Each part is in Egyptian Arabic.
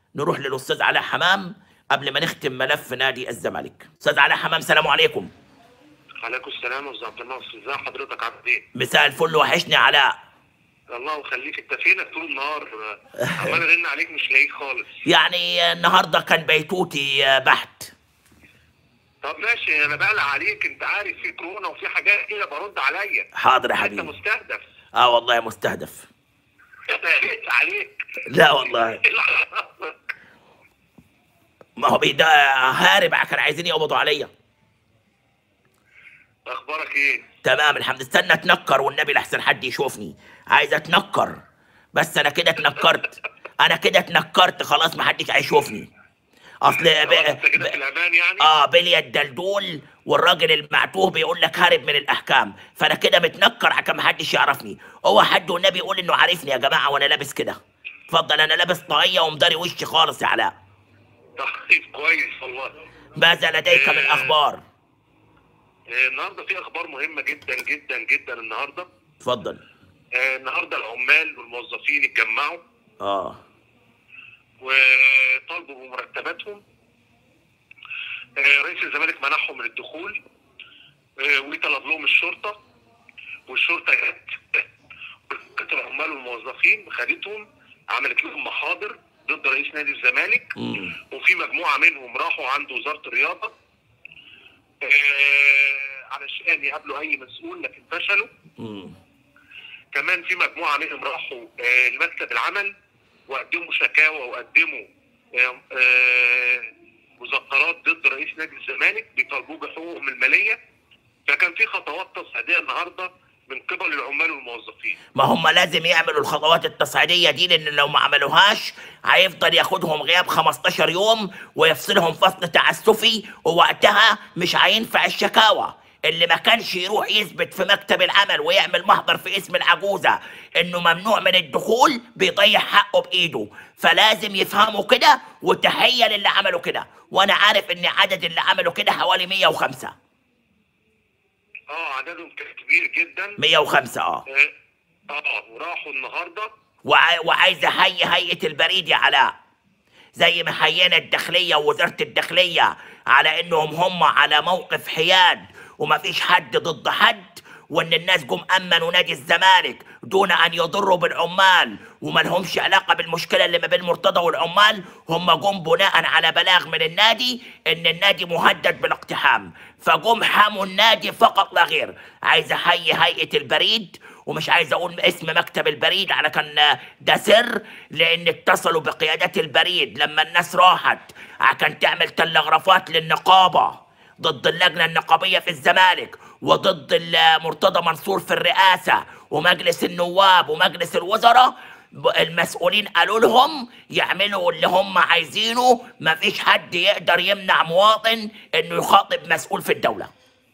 نروح للاستاذ علاء حمام قبل ما نختم ملف نادي الزمالك استاذ علاء حمام سلام عليكم عليكم السلام يا استاذ عبد الناصر ازي حضرتك عامل ايه؟ مساء الفل وحشني علاء الله يخليك انت فينك طول النهار عمال ارن عليك مش لاقيك خالص يعني النهارده كان بيتوتي بحت طب ماشي انا بقلق عليك انت عارف في كورونا وفي حاجات كده برد عليا حاضر يا انت حبيبي مستهدف اه والله مستهدف انا قلقت عليك لا والله إيه اللي حصل؟ ما هو بيدا هارب كانوا عايزين يقبضوا عليا اخبارك ايه؟ تمام الحمد استنى اتنكر والنبي لحسن حد يشوفني عايز اتنكر بس انا كده اتنكرت انا كده اتنكرت خلاص ما حدش هيشوفني اصل ب... خلاص انت كده ب... في الامان يعني؟ اه بليا الدلدول والراجل المعتوه بيقول لك هارب من الاحكام فانا كده متنكر عشان ما حدش يعرفني هو حد والنبي يقول انه عارفني يا جماعه وانا لابس كده اتفضل انا لابس طاقيه ومداري وشي خالص يا علاء طيب كويس والله ماذا لديك من اخبار آه، النهارده في اخبار مهمه جدا جدا جدا النهارده اتفضل آه، النهارده العمال والموظفين اتجمعوا اه وطالبوا بمرتباتهم آه، رئيس الزمالك منعهم من الدخول آه، وطلب لهم الشرطه والشرطه جت كانت العمال والموظفين خدتهم عملت لهم محاضر ضد رئيس نادي الزمالك مم. وفي مجموعه منهم راحوا عند وزاره الرياضه آه، علشان يقابلوا اي مسؤول لكن فشلوا مم. كمان في مجموعه منهم راحوا آه، لمكتب العمل وقدموا شكاوى وقدموا آه، آه، مذكرات ضد رئيس نادي الزمالك بيطالبوه بحقوقهم الماليه فكان في خطوات تصعيديه النهارده من قبل العمال والموظفين ما هم لازم يعملوا الخطوات التصعيدية دي لأن لو ما عملوهاش هيفضل ياخدهم غياب 15 يوم ويفصلهم فصل تعسفي ووقتها مش هينفع الشكاوى اللي ما كانش يروح يثبت في مكتب العمل ويعمل محضر في اسم العجوزة انه ممنوع من الدخول بيضيع حقه بايده فلازم يفهموا كده وتحية للي عملوا كده وانا عارف ان عدد اللي عملوا كده حوالي 105 اه عددهم كان كبير جدا 105 اه اه آه، وراحوا النهارده وع- وعايز احيي هيئه البريد يا علاء زي ما حيينا الداخليه ووزاره الداخليه على انهم هم على موقف حياد ومفيش حد ضد حد وان الناس جم امنوا نادي الزمالك دون ان يضروا بالعمال وما لهمش علاقه بالمشكله اللي ما بين مرتضى والعمال هم جم بناء على بلاغ من النادي ان النادي مهدد بالاقتحام فجم حموا النادي فقط لا غير عايز احيي هيئه البريد ومش عايز اقول اسم مكتب البريد على كان ده سر لان اتصلوا بقيادات البريد لما الناس راحت عشان تعمل تلغرافات للنقابه ضد اللجنه النقابيه في الزمالك وضد ال- مرتضى منصور في الرئاسه ومجلس النواب ومجلس الوزراء ب- المسؤولين قالوا لهم يعملوا اللي هم عايزينه مفيش حد يقدر يمنع مواطن انه يخاطب مسؤول في الدوله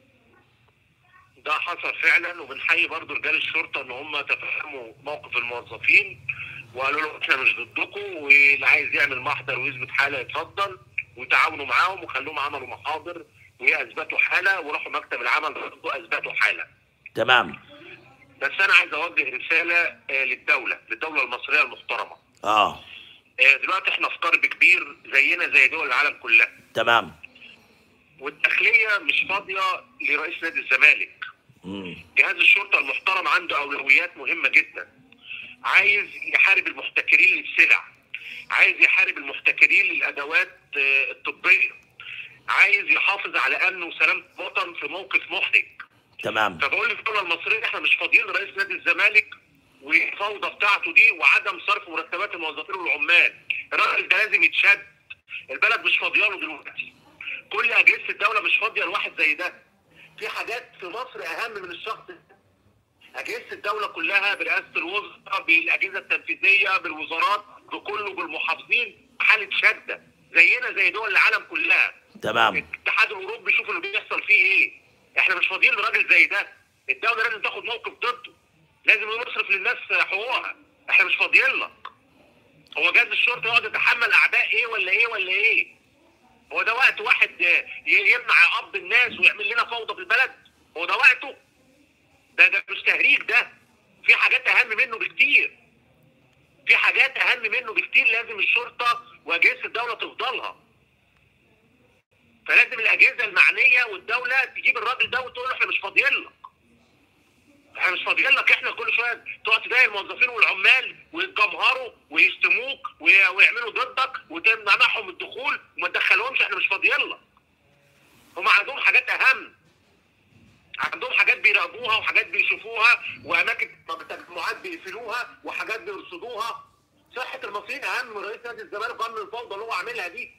ده حصل فعلا وبنحيي برضو رجال الشرطه ان هم تفهموا موقف الموظفين وقالوا لهم احنا مش ضدكم واللي عايز يعمل محضر ويثبت حاله يتفضل وتعاونوا معاهم وخلوهم عملوا محاضر واثبتوا حاله وراحوا مكتب العمل برضو اثبتوا حاله تمام بس انا عايز اوجه رساله آه، للدوله للدوله المصريه المحترمه اه آه، دلوقتي احنا في كرب كبير زينا زي دول العالم كلها تمام والداخليه مش فاضيه لرئيس نادي الزمالك مم. جهاز الشرطه المحترم عنده اولويات مهمه جدا عايز يحارب المحتكرين للسلع عايز يحارب المحتكرين للادوات آه، الطبيه عايز يحافظ على امن وسلامه الوطن في موقف محرج تمام فبقول للدوله المصريه احنا مش فاضيين لرئيس نادي الزمالك والفوضى بتاعته دي وعدم صرف مرتبات الموظفين والعمال الراجل ده لازم يتشد البلد مش فاضيه له دلوقتي كل اجهزه الدوله مش فاضيه لواحد زي ده في حاجات في مصر اهم من الشخص ده. اجهزه الدوله كلها برئاسه الوزراء بالاجهزه التنفيذيه بالوزارات بكله بالمحافظين حاله شده زينا زي دول العالم كلها تمام الاتحاد الاوروبي شوف اللي بيحصل فيه ايه احنا مش فاضيين لراجل زي ده الدوله لازم تاخد موقف ضده لازم يصرف للناس حقوقها احنا مش فاضيين لك هو جهاز الشرطه يقعد يتحمل اعداء ايه ولا ايه ولا ايه هو ده وقت واحد ي- يمنع قبض الناس ويعمل لنا فوضى في البلد هو ده وقته ده ده مش تهريج ده في حاجات اهم منه بكتير في حاجات اهم منه بكتير لازم الشرطه واجهزه الدوله تفضلها فلازم الاجهزه المعنيه والدوله تجيب الراجل ده وتقول له احنا مش فاضيين لك احنا مش فاضيين لك احنا كل شويه تقعد تضايق الموظفين والعمال ويتجمهروا ويشتموك وي- ويعملوا ضدك وتمنعهم الدخول وما تدخلهمش احنا مش فاضيين لك هم عندهم حاجات اهم عندهم حاجات بيراقبوها وحاجات بيشوفوها واماكن تجمعات بيقفلوها وحاجات بيرصدوها صحه المصريين اهم من رئيس نادي الزمالك وامن الفوضى اللي هو عاملها دي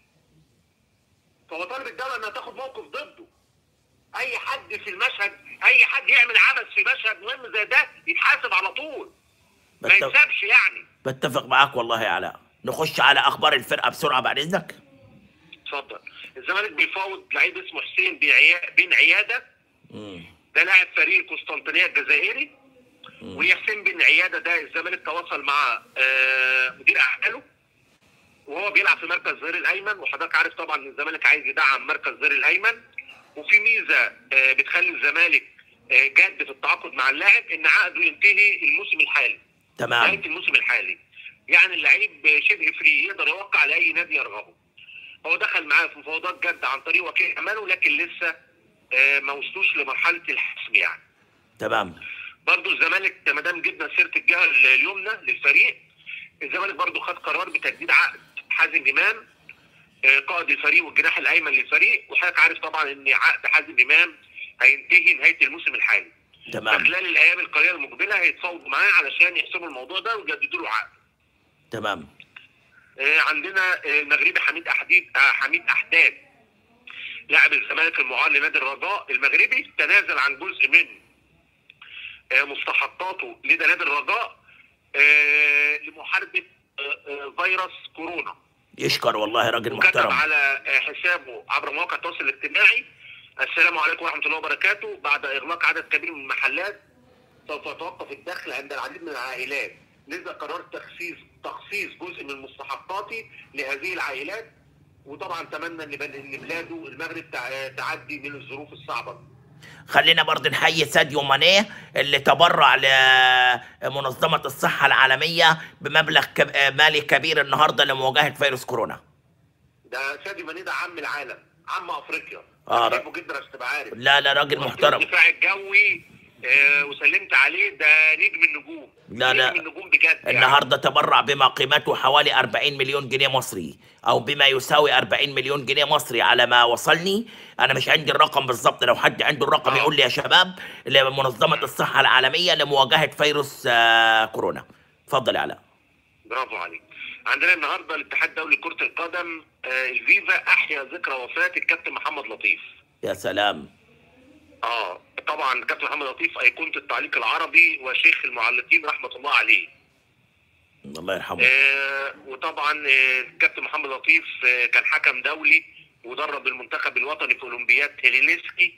فهو طالب الدوله انها تاخد موقف ضده اي حد في المشهد اي حد يعمل عبث في مشهد مهم زي ده يتحاسب على طول ما بتفق, يتسابش يعني بتفق معاك والله يا علاء نخش على اخبار الفرقه بسرعه بعد اذنك اتفضل الزمالك بيفاوض لعيب اسمه حسين بعيا- بن عياده مم. ده لاعب فريق القسطنطينيه الجزائري وياسين بن عياده ده الزمالك تواصل مع آه، مدير اعماله وهو بيلعب في مركز ظهير الايمن وحضرتك عارف طبعا ان الزمالك عايز يدعم مركز ظهير الايمن وفي ميزه آه، بتخلي الزمالك آه، جاد في التعاقد مع اللاعب ان عقده ينتهي الموسم الحالي تمام نهايه الموسم الحالي يعني اللعيب شبه فري يقدر يوقع لاي نادي يرغبه هو دخل معاه في مفاوضات جد عن طريق وكيل اعماله لكن لسه آه، ما وصلوش لمرحله الحسم يعني تمام برضو الزمالك ما دام جبنا سيره الجهه اليمنى للفريق الزمالك برضو خد قرار بتجديد عقد حازم امام آه، قائد الفريق والجناح الايمن للفريق وحضرتك عارف طبعا ان عقد حازم امام هينتهي نهايه الموسم الحالي تمام فخلال الايام القليله المقبله هيتفاوضوا معاه علشان يحسموا الموضوع ده ويجددوا له عقد تمام آه، عندنا آه، المغربي حميد احديد آه، حميد احداد لاعب الزمالك المعار لنادي الرجاء المغربي تنازل عن جزء من آه، مستحقاته لدى نادي الرجاء آه، لمحاربه آه، آه، فيروس كورونا يشكر والله راجل وكتب محترم على آه، حسابه عبر مواقع التواصل الاجتماعي السلام عليكم ورحمه الله وبركاته بعد اغلاق عدد كبير من المحلات سوف يتوقف الدخل عند العديد من العائلات لذا قررت تخصيص تخصيص جزء من مستحقاتي لهذه العائلات وطبعا اتمنى ان بل- ان بلاده المغرب تع- تعدي من الظروف الصعبه دي. خلينا برضه نحيي ساديو ماني اللي تبرع لمنظمة الصحة العالمية بمبلغ كب- مالي كبير النهارده لمواجهة فيروس كورونا. ده سادي ماني ده عم العالم عم افريقيا آه، بحبه جدا عشان تبقى عارف لا لا راجل محترم. الدفاع الجوي آه، وسلمت عليه ده نجم النجوم لا، لا. نجم النجوم بجد يعني. النهارده تبرع بما قيمته حوالي 40 مليون جنيه مصري او بما يساوي 40 مليون جنيه مصري على ما وصلني انا مش عندي الرقم بالظبط لو حد عنده الرقم آه. يقول لي يا شباب لمنظمة الصحة العالمية لمواجهة فيروس آه، كورونا. اتفضل يا علاء. برافو عليك عندنا النهارده الاتحاد الدولي لكره القدم آه، الفيفا احيا ذكرى وفاه الكابتن محمد لطيف يا سلام. اه طبعا الكابتن محمد لطيف ايقونه التعليق العربي وشيخ المعلقين رحمه الله عليه الله يرحمه. آه وطبعا آه، الكابتن محمد لطيف آه، كان حكم دولي ودرب المنتخب الوطني في اولمبياد هيلينسكي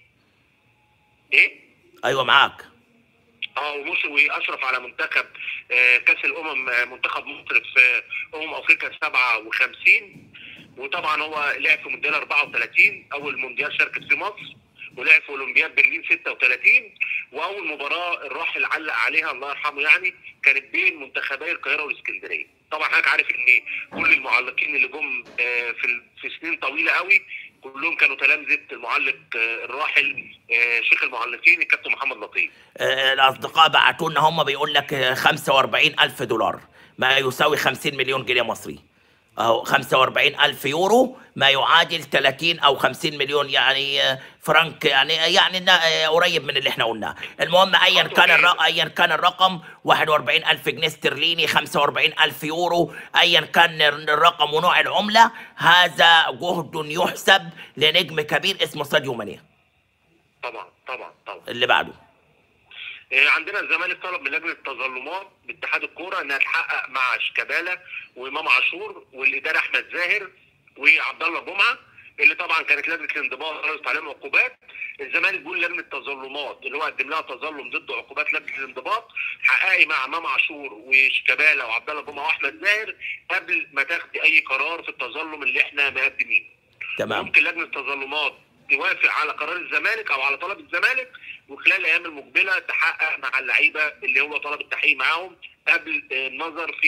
ايه ايوه معاك. اه ومش واشرف على منتخب آه، كاس الامم آه، منتخب مصر في امم افريقيا 57 وطبعا هو لعب في مونديال 34 اول مونديال شاركت في مصر ولعب في اولمبياد برلين 36 واول مباراه الراحل علق عليها الله يرحمه يعني كانت بين منتخبي القاهره والاسكندريه طبعا حضرتك عارف ان كل المعلقين اللي جم آه، في ال- في سنين طويله قوي كلهم كانوا تلامذه المعلق آه، الراحل آه، شيخ المعلقين الكابتن محمد لطيف آه، الأصدقاء بعتوا لنا هم بيقول لك آه، 45 ألف دولار ما يساوي 50 مليون جنيه مصري أهو 45 ألف يورو ما يعادل 30 أو 50 مليون يعني آه، فرنك يعني يعني نا- آه، قريب من اللي احنا قلناه المهم أيا كان الرقم أيا كان الرقم 41 ألف جنيه استرليني 45 ألف يورو أيا كان الرقم ونوع العملة هذا جهد يحسب لنجم كبير اسمه ساديو ماني طبعا طبعا طبعا اللي بعده آه، عندنا الزمالك طلب من لجنه التظلمات باتحاد الكوره انها تحقق مع شيكابالا وامام عاشور والاداره احمد زاهر وعبد الله جمعه اللي طبعا كانت لجنه الانضباط قررت عليهم عقوبات الزمالك بيقول لجنه التظلمات اللي هو قدم لها تظلم ضد عقوبات لجنه الانضباط حققي مع امام عاشور وشيكابالا وعبد الله جمعه واحمد زاهر قبل ما تاخدي اي قرار في التظلم اللي احنا مقدمينه تمام ممكن لجنه التظلمات توافق على قرار الزمالك او على طلب الزمالك وخلال الايام المقبله تحقق مع اللعيبه اللي هو طلب التحقيق معاهم قبل آه، النظر في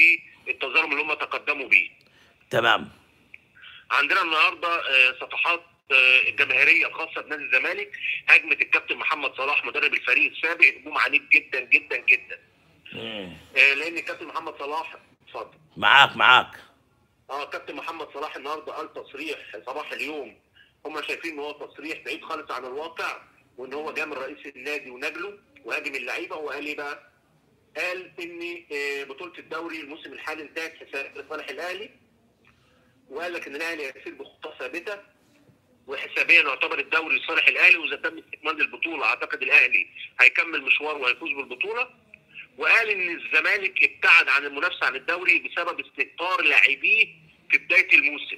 التظلم اللي هم تقدموا بيه تمام عندنا النهارده آه، صفحات آه، الجماهيريه الخاصه بنادي الزمالك هجمه الكابتن محمد صلاح مدرب الفريق السابق هجوم عنيف جدا جدا جدا مم. آه، لان الكابتن محمد صلاح اتفضل معاك معاك اه كابتن محمد صلاح النهارده قال تصريح صباح اليوم هم شايفين ان هو تصريح بعيد خالص عن الواقع وان هو جامل رئيس النادي ونجله وهاجم اللعيبه وقال ايه بقى؟ قال ان آه، بطوله الدوري الموسم الحالي انتهت في لصالح الاهلي وقال لك ان الاهلي هيسير بخطه ثابته وحسابيا يعتبر الدوري لصالح الاهلي واذا تم استكمال البطوله اعتقد الاهلي هيكمل مشواره وهيفوز بالبطوله وقال ان الزمالك ابتعد عن المنافسه عن الدوري بسبب استهتار لاعبيه في بدايه الموسم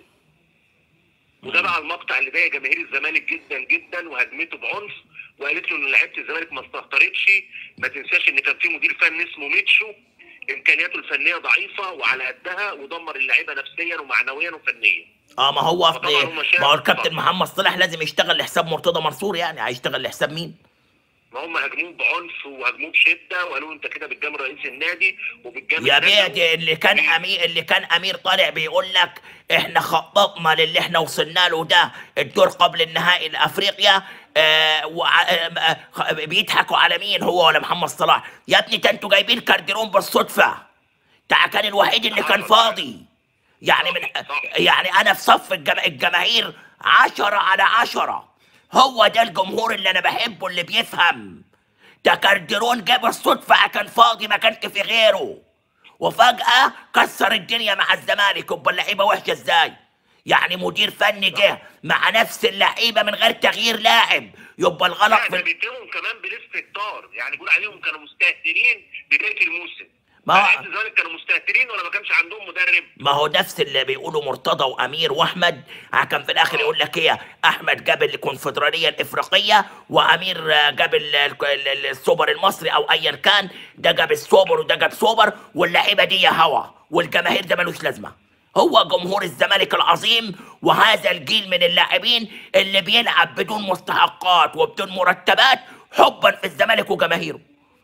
وده بقى المقطع اللي ضايق جماهير الزمالك جدا جدا وهجمته بعنف وقالت له ان لعيبه الزمالك ما استهترتش ما تنساش ان كان في مدير فني اسمه ميتشو امكانياته الفنيه ضعيفه وعلى قدها ودمر اللعيبه نفسيا ومعنويا وفنيا اه ما هو فطبعاً هم شافوا- ما هو الكابتن طبعاً. محمد صلاح لازم يشتغل لحساب مرتضى منصور يعني هيشتغل لحساب مين؟ ما هم هاجموه بعنف وهاجموه بشده وقالوا له انت كده بتجامل رئيس النادي وبتجامل يا نجله. بيه اللي كان امير اللي كان امير طالع بيقول لك احنا خططنا للي احنا وصلنا له ده الدور قبل النهائي لافريقيا آه وع- آه آه، بيضحكوا على مين هو ولا محمد صلاح يا ابني ده انتوا جايبين كارديرون بالصدفه ده كان الوحيد اللي كان فاضي يعني من يعني انا في صف الجما... الجماهير عشرة على عشرة هو ده الجمهور اللي انا بحبه اللي بيفهم ده كارديرون جاب الصدفة كان فاضي ما كانش في غيره وفجأة كسر الدنيا مع الزمالك يبقى اللعيبة وحشة ازاي يعني مدير فني جه مع نفس اللعيبة من غير تغيير لاعب يبقى الغلط لا في ده ال- بيتهمهم كمان بالاستهتار يعني بيقول عليهم كانوا مستهترين بدايه الموسم ما- ما لعيبه الزمالك كانوا مستهترين ولا ما كانش عندهم مدرب ما هو نفس اللي بيقولوا مرتضى وامير واحمد كان في الاخر يقول لك ايه احمد جاب الكونفدراليه الافريقيه وامير آه، جاب ال- ال- ال- السوبر المصري او ايا كان ده جاب السوبر وده جاب سوبر واللعيبه دي هوا والجماهير ده ملوش لازمه هو جمهور الزمالك العظيم وهذا الجيل من اللاعبين اللي بيلعب بدون مستحقات وبدون مرتبات حبا في الزمالك وجماهيره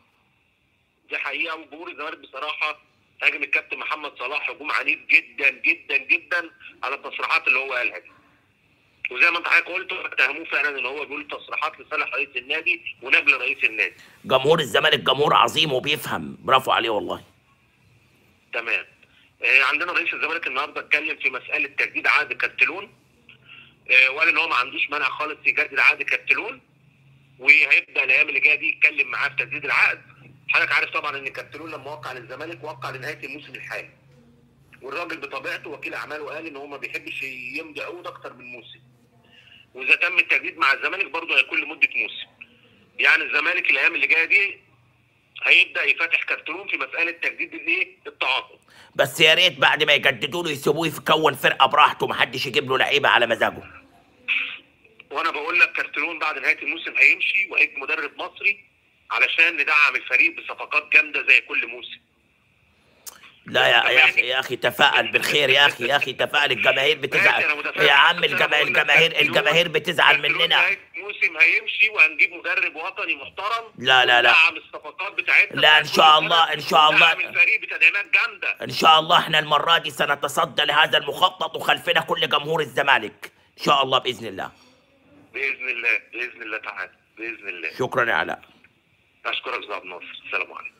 دي حقيقه وجمهور الزمالك بصراحه هاجم الكابتن محمد صلاح هجوم عنيف جدا جدا جدا على التصريحات اللي هو قالها دي وزي ما انت حضرتك قلت اتهموه فعلا ان هو بيقول تصريحات لصالح رئيس النادي ونجل رئيس النادي جمهور الزمالك جمهور عظيم وبيفهم برافو عليه والله تمام آه، عندنا رئيس الزمالك النهارده اتكلم في مساله تجديد عقد كارتلون آه، وقال ان هو ما عندوش مانع خالص يجدد عقد كارتلون وهيبدا الايام اللي جايه دي يتكلم معاه في تجديد العقد حضرتك عارف طبعا ان كارتلون لما وقع للزمالك وقع لنهايه الموسم الحالي والراجل بطبيعته وكيل اعماله قال ان هو ما بيحبش يمضي عقود اكتر من موسم واذا تم التجديد مع الزمالك برضه هيكون لمده موسم يعني الزمالك الايام اللي جايه دي هيبدا يفتح كارتلون في مساله تجديد الايه التعاقد بس يا ريت بعد ما يجددوا له يسيبوه يكون فرقه براحته محدش يجيب له لعيبه على مزاجه وانا بقول لك كارتلون بعد نهايه الموسم هيمشي وهيجي مدرب مصري علشان ندعم الفريق بصفقات جامده زي كل موسم لا يا يا اخي يا اخي تفائل بالخير يا اخي يا اخي تفائل الجماهير ماشي، أنا بتزعل متفائل. يا عم بس أنا الجماهير بقول لك الجماهير كارتلون- الجماهير بتزعل كارتلون مننا نهاية الموسم هيمشي وهنجيب مدرب وطني محترم لا، لا، لا. وندعم الصفقات بتاعتنا لا، إن بتاعت شاء كل الله، سنة، إن شاء الله. وندعم الفريق بتدعيمات جامده ان شاء الله احنا المره دي سنتصدى لهذا المخطط وخلفنا كل جمهور الزمالك ان شاء الله باذن الله باذن الله باذن الله تعالى باذن الله شكرا يا علاء اشكرك استاذ عبد الناصر السلام عليكم